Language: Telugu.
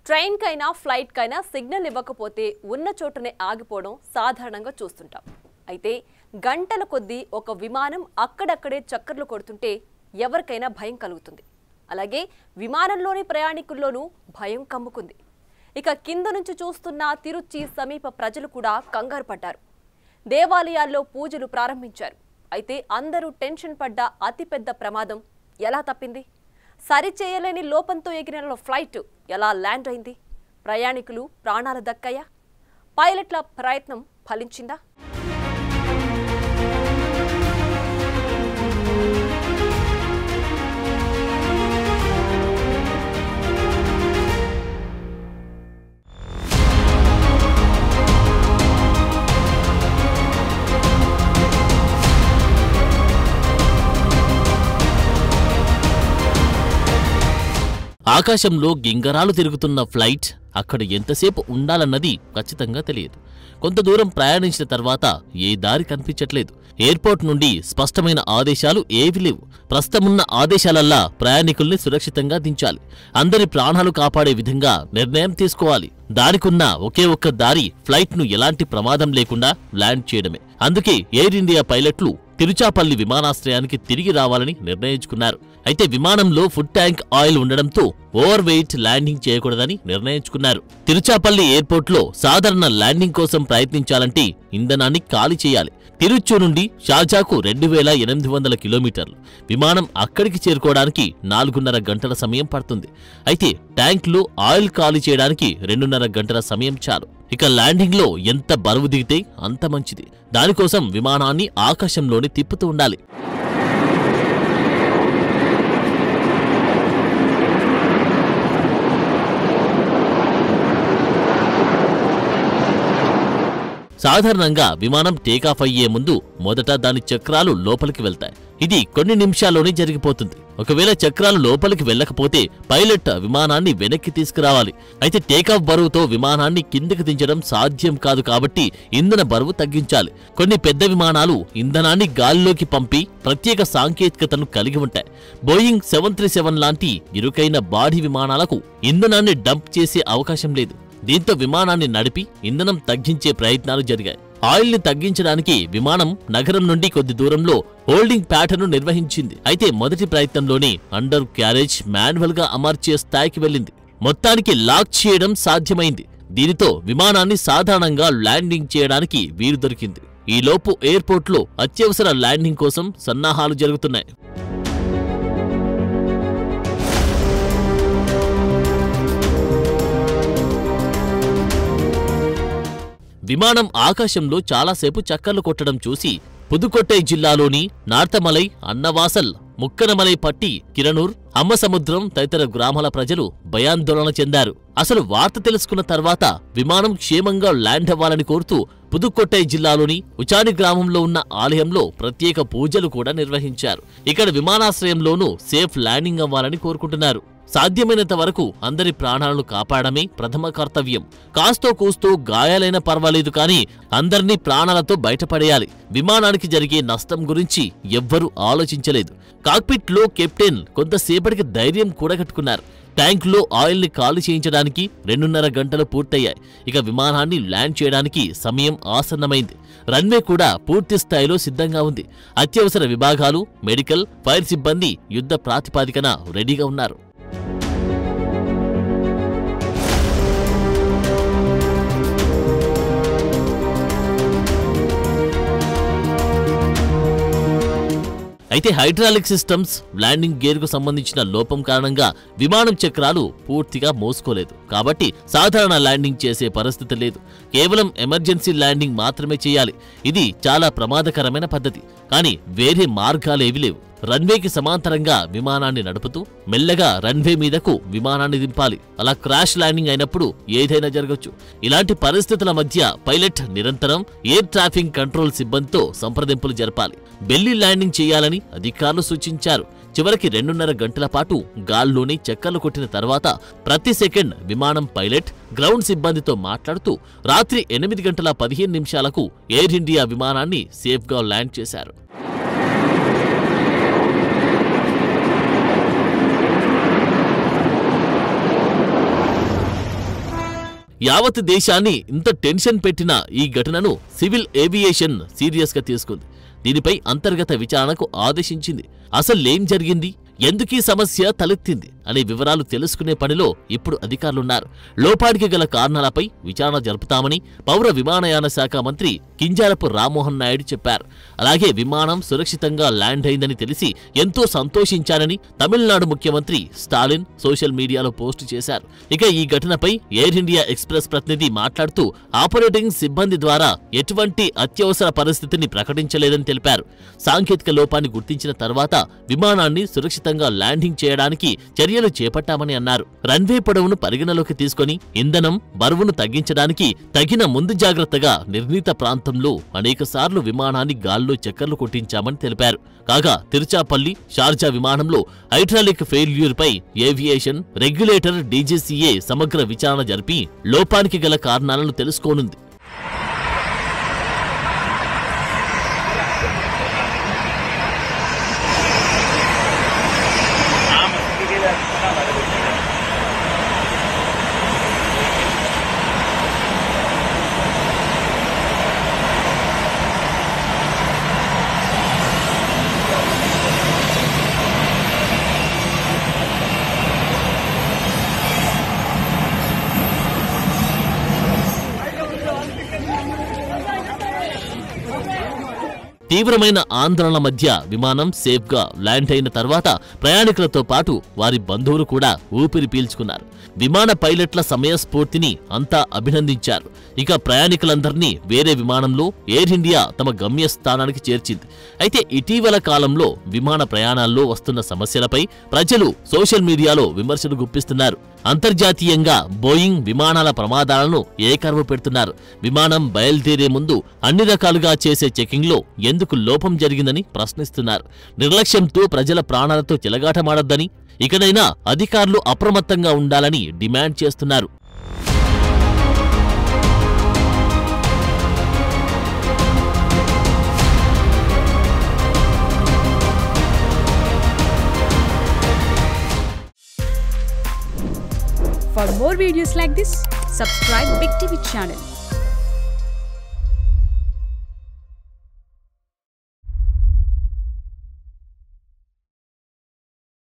ట్రైన్కైనా ఫ్లైట్కైనా సిగ్నల్ ఇవ్వకపోతే ఉన్న చోటనే ఆగిపోవడం సాధారణంగా చూస్తుంటాం అయితే గంటల కొద్దీ ఒక విమానం అక్కడక్కడే చక్కర్లు కొడుతుంటే ఎవరికైనా భయం కలుగుతుంది అలాగే విమానంలోని ప్రయాణికుల్లోనూ భయం కమ్ముకుంది ఇక కింద నుంచి చూస్తున్న తిరుచి సమీప ప్రజలు కూడా కంగారు పడ్డారు దేవాలయాల్లో పూజలు ప్రారంభించారు అయితే అందరూ టెన్షన్ పడ్డ అతిపెద్ద ప్రమాదం ఎలా తప్పింది సరిచేయలేని లోపంతో ఎగిరిన ఫ్లైట్ ఎలా ల్యాండ్ అయింది ప్రయాణికులు ప్రాణాలు దక్కాయా పైలట్ల ప్రయత్నం ఫలించిందా ఆకాశంలో గింగరాలు తిరుగుతున్న ఫ్లైట్ అక్కడ ఎంతసేపు ఉండాలన్నది ఖచ్చితంగా తెలియదు కొంత దూరం ప్రయాణించిన తర్వాత ఏ దారి కనిపించట్లేదు ఎయిర్పోర్ట్ నుండి స్పష్టమైన ఆదేశాలు ఏవి లేవు ప్రస్తుతమున్న ఆదేశాలల్లా ప్రయాణికుల్ని సురక్షితంగా దించాలి అందరి ప్రాణాలు కాపాడే విధంగా నిర్ణయం తీసుకోవాలి దానికున్న ఒకే ఒక్క దారి ఫ్లైట్ను ఎలాంటి ప్రమాదం లేకుండా ల్యాండ్ చేయడమే అందుకే ఎయిర్ ఇండియా పైలట్లు తిరుచాపల్లి విమానాశ్రయానికి తిరిగి రావాలని నిర్ణయించుకున్నారు అయితే విమానంలో ఫుడ్ ట్యాంక్ ఆయిల్ ఉండడంతో ఓవర్ వెయిట్ ల్యాండింగ్ చేయకూడదని నిర్ణయించుకున్నారు తిరుచాపల్లి ఎయిర్పోర్ట్లో సాధారణ ల్యాండింగ్ కోసం ప్రయత్నించాలంటే ఇంధనాన్ని ఖాళీ చేయాలి తిరుచు నుండి షార్జాకు రెండు వేల ఎనిమిది వందల కిలోమీటర్లు విమానం అక్కడికి చేరుకోవడానికి నాలుగున్నర గంటల సమయం పడుతుంది అయితే ట్యాంక్లో ఆయిల్ ఖాళీ చేయడానికి రెండున్నర గంటల సమయం చాలు ఇక ల్యాండింగ్లో ఎంత బరువు దిగితే అంత మంచిది దానికోసం విమానాన్ని ఆకాశంలోనే తిప్పుతూ ఉండాలి సాధారణంగా విమానం టేకాఫ్ అయ్యే ముందు మొదట దాని చక్రాలు లోపలికి వెళ్తాయి ఇది కొన్ని నిమిషాల్లోనే జరిగిపోతుంది ఒకవేళ చక్రాలు లోపలికి వెళ్ళకపోతే పైలట్ విమానాన్ని వెనక్కి తీసుకురావాలి అయితే టేకాఫ్ బరువుతో విమానాన్ని కిందకి దించడం సాధ్యం కాదు కాబట్టి ఇంధన బరువు తగ్గించాలి కొన్ని పెద్ద విమానాలు ఇంధనాన్ని గాలిలోకి పంపి ప్రత్యేక సాంకేతికతను కలిగి ఉంటాయి బోయింగ్ సెవెన్ త్రీ సెవెన్ లాంటి ఇరుకైన బాడీ విమానాలకు ఇంధనాన్ని డంప్ చేసే అవకాశం లేదు దీంతో విమానాన్ని నడిపి ఇంధనం తగ్గించే ప్రయత్నాలు జరిగాయి ఆయిల్ ని తగ్గించడానికి విమానం నగరం నుండి కొద్ది దూరంలో హోల్డింగ్ ప్యాటర్న్ నిర్వహించింది అయితే మొదటి ప్రయత్నంలోనే అండర్ క్యారేజ్ మాన్యువల్ గా అమర్చే స్థాయికి వెళ్ళింది మొత్తానికి లాక్ చేయడం సాధ్యమైంది దీనితో విమానాన్ని సాధారణంగా ల్యాండింగ్ చేయడానికి వీలు దొరికింది ఈలోపు ఎయిర్పోర్ట్లో అత్యవసర ల్యాండింగ్ కోసం సన్నాహాలు జరుగుతున్నాయి విమానం ఆకాశంలో చాలాసేపు చక్కర్లు కొట్టడం చూసి పుదుకొట్టై జిల్లాలోని నార్తమలై అన్నవాసల్ ముక్కనమలై పట్టి కిరణూర్ అమ్మసముద్రం తదితర గ్రామాల ప్రజలు భయాందోళన చెందారు అసలు వార్త తెలుసుకున్న తర్వాత విమానం క్షేమంగా ల్యాండ్ అవ్వాలని కోరుతూ పుదుక్కొట్టై జిల్లాలోని ఉచాని గ్రామంలో ఉన్న ఆలయంలో ప్రత్యేక పూజలు కూడా నిర్వహించారు ఇక్కడ విమానాశ్రయంలోనూ సేఫ్ ల్యాండింగ్ అవ్వాలని కోరుకుంటున్నారు సాధ్యమైనంత వరకు అందరి ప్రాణాలను కాపాడమే ప్రథమ కర్తవ్యం కాస్తో కూస్తో గాయాలైనా పర్వాలేదు కానీ అందర్నీ ప్రాణాలతో బయటపడేయాలి విమానానికి జరిగే నష్టం గురించి ఎవ్వరూ ఆలోచించలేదు కాక్పిట్లో కెప్టెన్ కొంతసేపటికి ధైర్యం కూడగట్టుకున్నారు ట్యాంకులో ఆయిల్ ని ఖాళీ చేయించడానికి రెండున్నర గంటలు పూర్తయ్యాయి ఇక విమానాన్ని ల్యాండ్ చేయడానికి సమయం ఆసన్నమైంది రన్వే కూడా పూర్తి స్థాయిలో సిద్ధంగా ఉంది అత్యవసర విభాగాలు మెడికల్ ఫైర్ సిబ్బంది యుద్ధ ప్రాతిపాదికన రెడీగా ఉన్నారు అయితే హైడ్రాలిక్ సిస్టమ్స్ ల్యాండింగ్ గేర్ కు సంబంధించిన లోపం కారణంగా విమానం చక్రాలు పూర్తిగా మోసుకోలేదు కాబట్టి సాధారణ ల్యాండింగ్ చేసే పరిస్థితి లేదు కేవలం ఎమర్జెన్సీ ల్యాండింగ్ మాత్రమే చేయాలి ఇది చాలా ప్రమాదకరమైన పద్ధతి కానీ వేరే మార్గాలేవి లేవు రన్వేకి సమాంతరంగా విమానాన్ని నడుపుతూ మెల్లగా రన్వే మీదకు విమానాన్ని దింపాలి అలా క్రాష్ ల్యాండింగ్ అయినప్పుడు ఏదైనా జరగచ్చు ఇలాంటి పరిస్థితుల మధ్య పైలట్ నిరంతరం ఎయిర్ ట్రాఫిక్ కంట్రోల్ సిబ్బందితో సంప్రదింపులు జరపాలి బెల్లి ల్యాండింగ్ చేయాలని అధికారులు సూచించారు చివరికి రెండున్నర గంటల పాటు గాల్లోనే చక్కర్లు కొట్టిన తర్వాత ప్రతి సెకండ్ విమానం పైలట్ గ్రౌండ్ సిబ్బందితో మాట్లాడుతూ రాత్రి ఎనిమిది గంటల పదిహేను నిమిషాలకు ఎయిర్ ఇండియా విమానాన్ని సేఫ్గా ల్యాండ్ చేశారు యావత్ దేశాన్ని ఇంత టెన్షన్ పెట్టిన ఈ ఘటనను సివిల్ ఏవియేషన్ సీరియస్ గా తీసుకుంది దీనిపై అంతర్గత విచారణకు ఆదేశించింది అసలేం జరిగింది ఎందుకీ సమస్య తలెత్తింది అనే వివరాలు తెలుసుకునే పనిలో ఇప్పుడు అధికారులున్నారు లోపాడికి గల కారణాలపై విచారణ జరుపుతామని పౌర విమానయాన శాఖ మంత్రి కింజారపు రామ్మోహన్ నాయుడు చెప్పారు అలాగే విమానం సురక్షితంగా ల్యాండ్ అయిందని తెలిసి ఎంతో సంతోషించానని తమిళనాడు ముఖ్యమంత్రి స్టాలిన్ సోషల్ మీడియాలో పోస్టు చేశారు ఇక ఈ ఘటనపై ఎయిర్ ఇండియా ఎక్స్ప్రెస్ ప్రతినిధి మాట్లాడుతూ ఆపరేటింగ్ సిబ్బంది ద్వారా ఎటువంటి అత్యవసర పరిస్థితిని ప్రకటించలేదని తెలిపారు సాంకేతిక లోపాన్ని గుర్తించిన తర్వాత విమానాన్ని సురక్షితంగా ల్యాండింగ్ చేయడానికి చర్యలు చేపట్టామని అన్నారు రన్వే పొడవును పరిగణలోకి తీసుకొని ఇంధనం బరువును తగ్గించడానికి తగిన ముందు జాగ్రత్తగా నిర్ణీత ప్రాంతంలో అనేకసార్లు విమానాన్ని గాల్లో చక్కర్లు కొట్టించామని తెలిపారు కాగా తిరుచాపల్లి షార్జా విమానంలో హైడ్రాలిక్ ఫెయిల్యూర్ పై ఏవియేషన్ రెగ్యులేటర్ డీజీసీఏ సమగ్ర విచారణ జరిపి లోపానికి గల కారణాలను తెలుసుకోనుంది తీవ్రమైన ఆందోళన మధ్య విమానం సేఫ్ గా ల్యాండ్ అయిన తర్వాత ప్రయాణికులతో పాటు వారి బంధువులు కూడా ఊపిరి పీల్చుకున్నారు విమాన పైలట్ల సమయస్ఫూర్తిని అంతా అభినందించారు ఇక ప్రయాణికులందరినీ వేరే విమానంలో ఎయిర్ ఇండియా తమ గమ్యస్థానానికి చేర్చింది అయితే ఇటీవల కాలంలో విమాన ప్రయాణాల్లో వస్తున్న సమస్యలపై ప్రజలు సోషల్ మీడియాలో విమర్శలు గుప్పిస్తున్నారు అంతర్జాతీయంగా బోయింగ్ విమానాల ప్రమాదాలను ఏకరువు పెడుతున్నారు విమానం బయలుదేరే ముందు అన్ని రకాలుగా చేసే చెకింగ్లో ఎందుకు లోపం జరిగిందని ప్రశ్నిస్తున్నారు నిర్లక్ష్యంతో ప్రజల ప్రాణాలతో చెలగాటమాడొద్దని ఇకనైనా అధికారులు అప్రమత్తంగా ఉండాలని డిమాండ్ చేస్తున్నారు For more videos like this, subscribe Big TV channel